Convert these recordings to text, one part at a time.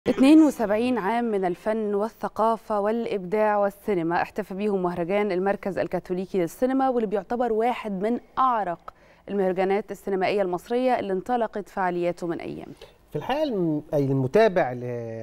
72 عام من الفن والثقافة والإبداع والسينما احتفى بيهم مهرجان المركز الكاثوليكي للسينما واللي بيعتبر واحد من أعرق المهرجانات السينمائية المصرية اللي انطلقت فعالياته من أيام في الحقيقه الم- أي المتابع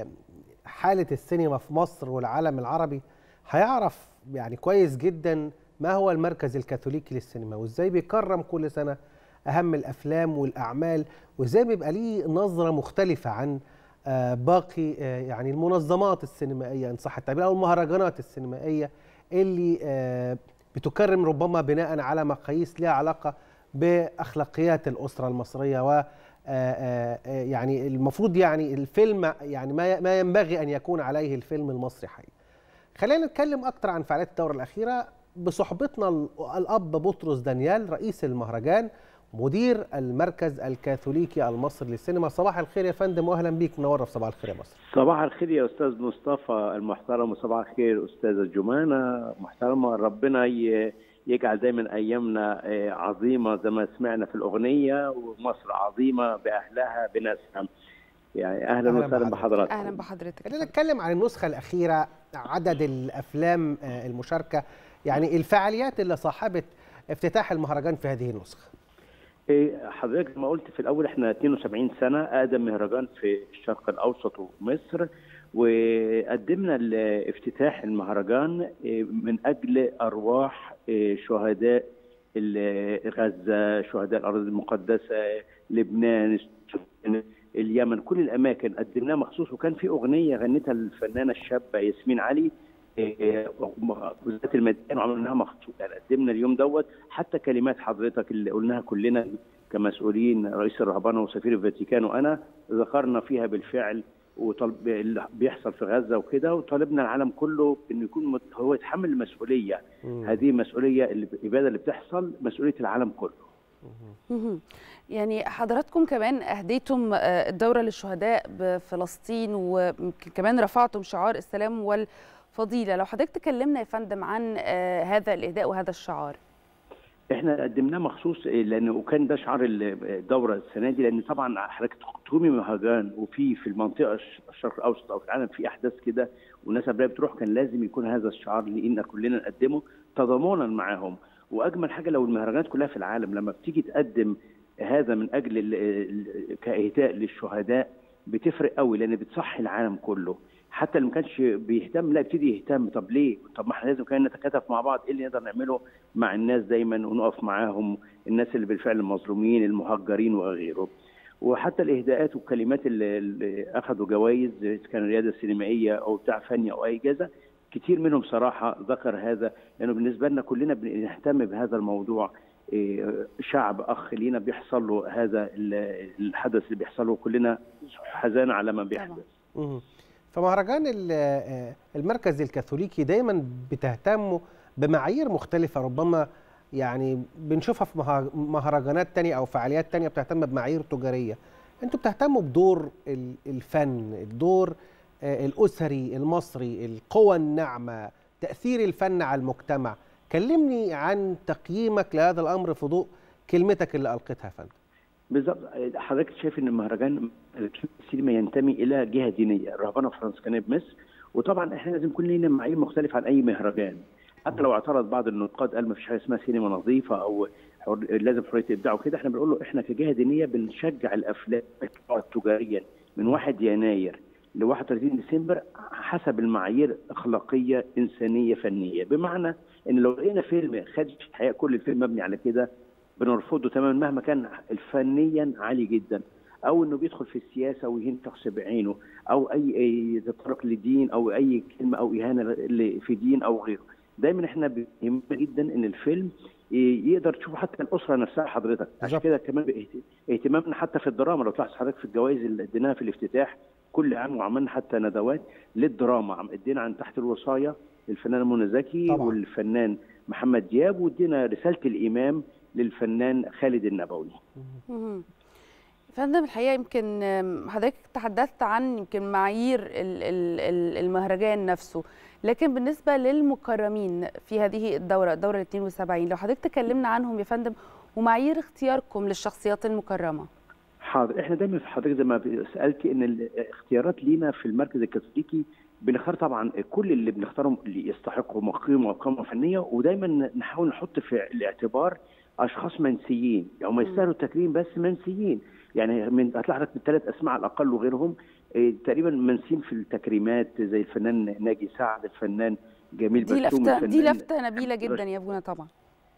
لحاله السينما في مصر والعالم العربي هيعرف يعني كويس جدا ما هو المركز الكاثوليكي للسينما وازاي بيكرم كل سنه اهم الافلام والاعمال وازاي بيبقى ليه نظره مختلفه عن آه، باقي آه، يعني المنظمات السينمائيه ان صح التعبير او المهرجانات السينمائيه اللي آه، بتكرم ربما بناء على مقاييس لها علاقه باخلاقيات الاسره المصريه و آه، آه، آه، يعني المفروض يعني الفيلم يعني ما ما ينبغي ان يكون عليه الفيلم المصري حقيقي. خلينا نتكلم اكتر عن فعاليات الدوره الاخيره بصحبتنا ال- الاب بطرس دانيال رئيس المهرجان مدير المركز الكاثوليكي المصري للسينما صباح الخير يا فندم واهلا بيك منورنا في صباح الخير يا مصر صباح الخير يا استاذ مصطفى المحترم وصباح الخير استاذه جمانه محترمه ربنا ي- يجعل دايما ايامنا آه، عظيمه زي ما سمعنا في الاغنيه ومصر عظيمه باهلها بناسها يعني اهلا أهلاً وسهلا بحضرتك. بحضراتكم أهلا بحضرتك خلينا نتكلم عن النسخه الاخيره عدد الافلام آه، المشاركه يعني الفعاليات اللي صاحبت افتتاح المهرجان في هذه النسخه إيه، حضرتك زي ما قلت في الاول احنا 72 سنه اقدم مهرجان في الشرق الاوسط ومصر وقدمنا ال- افتتاح المهرجان إيه، من اجل ارواح إيه، شهداء ال- غزه شهداء الارض المقدسه لبنان السودان، اليمن كل الاماكن قدمناها مخصوص وكان في اغنيه غنتها الفنانه الشابه ياسمين علي إيه، وزاره المدينه وعملناها مخصوص يعني قدمنا اليوم دوت حتى كلمات حضرتك اللي قلناها كلنا كمسؤولين رئيس الرهبنه وسفير الفاتيكان وانا ذكرنا فيها بالفعل وطلب اللي بيحصل في غزه وكده وطالبنا العالم كله انه يكون مت- هو يتحمل المسؤوليه هذه مسؤوليه اللي- الاباده اللي بتحصل مسؤوليه العالم كله مهم. يعني حضراتكم كمان أهديتم آه، الدورة للشهداء بفلسطين ويمكن كمان رفعتم شعار السلام والفضيلة لو حضرتك تكلمنا يا فندم عن آه، هذا الإهداء وهذا الشعار احنا قدمناه مخصوص لان وكان ده شعار الدوره السنه دي لان طبعا حضرتك تقومي مهرجان وفي في المنطقه الش- الشرق الاوسط او في العالم في احداث كده والناس قبلها بتروح كان لازم يكون هذا الشعار لان كلنا نقدمه تضامنا معاهم واجمل حاجه لو المهرجانات كلها في العالم لما بتيجي تقدم هذا من اجل ال- ال- كاهداء للشهداء بتفرق قوي لان بتصحي العالم كله حتى اللي ما كانش بيهتم لا يبتدي يهتم طب ليه؟ طب ما احنا لازم كمان نتكاتف مع بعض ايه اللي نقدر نعمله مع الناس دايما ونقف معاهم الناس اللي بالفعل المظلومين المهجرين وغيره وحتى الاهداءات والكلمات اللي, اللي اخذوا جوائز كان الرياده السينمائيه او بتاع فني او اي جائزه كتير منهم صراحه ذكر هذا لانه بالنسبه لنا كلنا بنهتم بهذا الموضوع إيه، شعب اخ لينا بيحصل له هذا ال- الحدث اللي بيحصل له كلنا حزان على ما بيحدث مهم. فمهرجان ال- آه، المركز الكاثوليكي دايما بتهتموا بمعايير مختلفة ربما يعني بنشوفها في مه- مهرجانات تانية أو فعاليات تانية بتهتم بمعايير تجارية انتوا بتهتموا بدور ال- الفن الدور آه، الأسري المصري القوى الناعمة تأثير الفن على المجتمع كلمني عن تقييمك لهذا الأمر في ضوء كلمتك اللي ألقيتها يا فندم بالظبط حضرتك شايف ان المهرجان السينما ينتمي الى جهه دينيه الرهبنه الفرنسيسكانيه بمصر وطبعا احنا لازم يكون لنا معايير مختلفه عن اي مهرجان حتى لو اعترض بعض النقاد قال ما فيش حاجه اسمها سينما نظيفه او حر... لازم حريه ابداع وكده احنا بنقول له احنا كجهه دينيه بنشجع الافلام تجاريا من 1 يناير ل 31 ديسمبر حسب المعايير اخلاقيه انسانيه فنيه بمعنى ان لو لقينا فيلم خد الحقيقه كل الفيلم مبني على كده بنرفضه تماما مهما كان فنيا عالي جدا او انه بيدخل في السياسه ويهين شخص بعينه او اي اي تطرق لدين او اي كلمه او اهانه ل- في دين او غيره دايما احنا بيهمنا جدا ان الفيلم ي- يقدر تشوف حتى الاسره نفسها حضرتك عشان بالظبط. كده كمان باهت- اهتمامنا حتى في الدراما لو تلاحظ حضرتك في الجوائز اللي اديناها في الافتتاح كل عام وعملنا حتى ندوات للدراما عم ادينا عن تحت الوصايه الفنانه منى زكي طبعاً. والفنان محمد دياب وادينا رساله الامام للفنان خالد النبوي مهم. فندم الحقيقه يمكن آم، حضرتك تحدثت عن يمكن معايير ال- ال- ال- المهرجان نفسه لكن بالنسبه للمكرمين في هذه الدوره الدوره ال 72 لو حضرتك تكلمنا عنهم يا فندم ومعايير اختياركم للشخصيات المكرمه حاضر احنا دايما في حضرتك زي ما سالتي ان الاختيارات لينا في المركز الكاثوليكي بنختار طبعا كل اللي بنختارهم اللي يستحقوا قيمه وقامه فنيه ودايما نحاول نحط في الاعتبار اشخاص منسيين يعني هم يستاهلوا التكريم بس منسيين يعني من هتلاحظ من ثلاث اسماء على الاقل وغيرهم إيه تقريبا منسيين في التكريمات زي الفنان ناجي سعد الفنان جميل دي بسوم لفته دي الفنان لفته نبيله جدا يا ابونا طبعا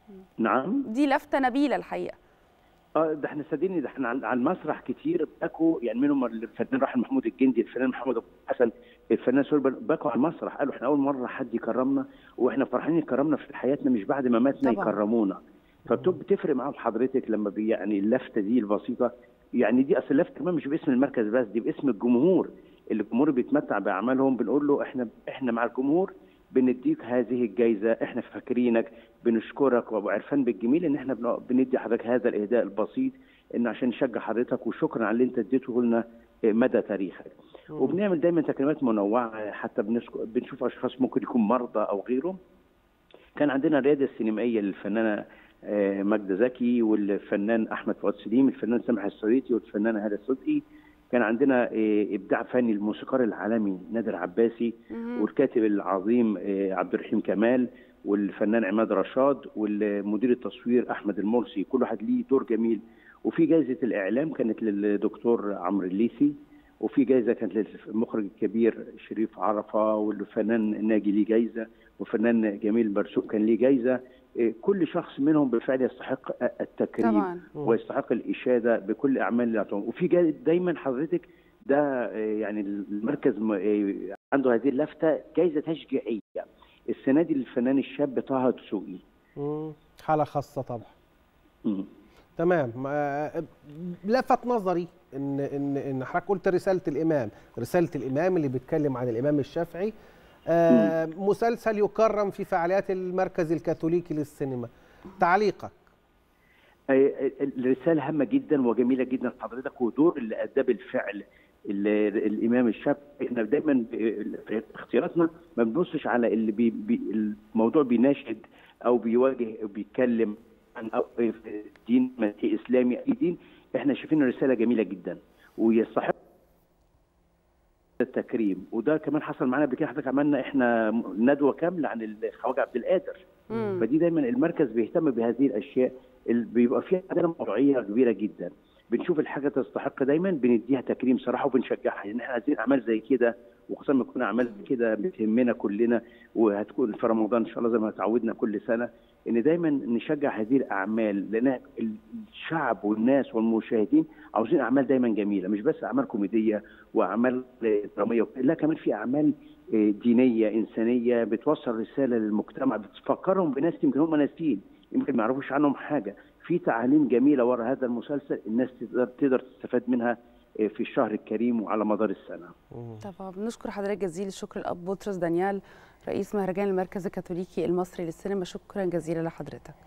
نعم دي لفته نبيله الحقيقه اه ده احنا صدقني ده احنا على على المسرح كتير بكوا يعني منهم الفنان راحل محمود الجندي الفنان محمد ابو حسن الفنان سوري بكوا على المسرح قالوا احنا اول مره حد يكرمنا واحنا فرحانين يكرمنا في حياتنا مش بعد ما ماتنا طبعاً. يكرمونا فبتفرق معاهم حضرتك لما بي يعني اللفته دي البسيطه يعني دي اصل اللفته كمان مش باسم المركز بس دي باسم الجمهور اللي الجمهور بيتمتع باعمالهم بنقول له احنا احنا مع الجمهور بنديك هذه الجائزه احنا فاكرينك بنشكرك وعرفان بالجميل ان احنا بن- بندي حضرتك هذا الاهداء البسيط ان عشان نشجع حضرتك وشكرا على اللي انت اديته لنا مدى تاريخك وبنعمل دايما تكريمات منوعه حتى بنسك- بنشوف اشخاص ممكن يكون مرضى او غيرهم كان عندنا الرياده السينمائيه للفنانه آه، ماجده زكي والفنان احمد فؤاد سليم الفنان سامح السويتي والفنانه هاله صدقي كان عندنا آه، ابداع فني الموسيقار العالمي نادر عباسي والكاتب العظيم آه، عبد الرحيم كمال والفنان عماد رشاد والمدير التصوير احمد المرسي كل واحد ليه دور جميل وفي جائزه الاعلام كانت للدكتور عمرو الليثي وفي جائزه كانت للمخرج الكبير شريف عرفه والفنان ناجي ليه جائزه والفنان جميل برسوم كان ليه جائزه إيه، كل شخص منهم بالفعل يستحق التكريم طبعا ويستحق الاشاده بكل اعمال اللي اعطوهم وفي جا- دايما حضرتك ده إيه، يعني المركز م- إيه، عنده هذه اللفته جائزه تشجيعيه السنه دي للفنان الشاب طه دسوقي مم. حاله خاصه طبعا مم. تمام آه، لفت نظري ان ان ان حضرتك قلت رساله الامام رساله الامام اللي بيتكلم عن الامام الشافعي آه، مسلسل يكرم في فعاليات المركز الكاثوليكي للسينما تعليقك أي- الرسالة هامة جدا وجميلة جدا حضرتك ودور اللي أدى بالفعل ال- الإمام الشافعي احنا دايما ب- في اختياراتنا ما بنبصش على اللي بي بي الموضوع بيناشد أو بيواجه أو بيتكلم عن أو في دين مسيحي إسلامي أي دين احنا شايفين رسالة جميلة جدا ويستحق التكريم وده كمان حصل معانا قبل كده حضرتك عملنا احنا ندوه كامله عن الخواجه عبد القادر مم. فدي دايما المركز بيهتم بهذه الاشياء اللي بيبقى فيها عندنا موضوعيه كبيره جدا بنشوف الحاجه تستحق دايما بنديها تكريم صراحه وبنشجعها لان احنا عايزين اعمال زي كده وخصوصا لما تكون اعمال زي كده بتهمنا كلنا وهتكون في رمضان ان شاء الله زي ما تعودنا كل سنه ان دايما نشجع هذه الاعمال لان الشعب والناس والمشاهدين عاوزين اعمال دايما جميله مش بس اعمال كوميديه واعمال دراميه لا كمان في اعمال آه، دينيه انسانيه بتوصل رساله للمجتمع بتفكرهم بناس يمكن هم ناسيين يمكن ما يعرفوش عنهم حاجه في تعاليم جميله ورا هذا المسلسل الناس تقدر تقدر تستفاد منها آه، في الشهر الكريم وعلى مدار السنه طبعا بنشكر حضرتك جزيل الشكر الاب بطرس دانيال رئيس مهرجان المركز الكاثوليكي المصري للسينما شكرا جزيلا لحضرتك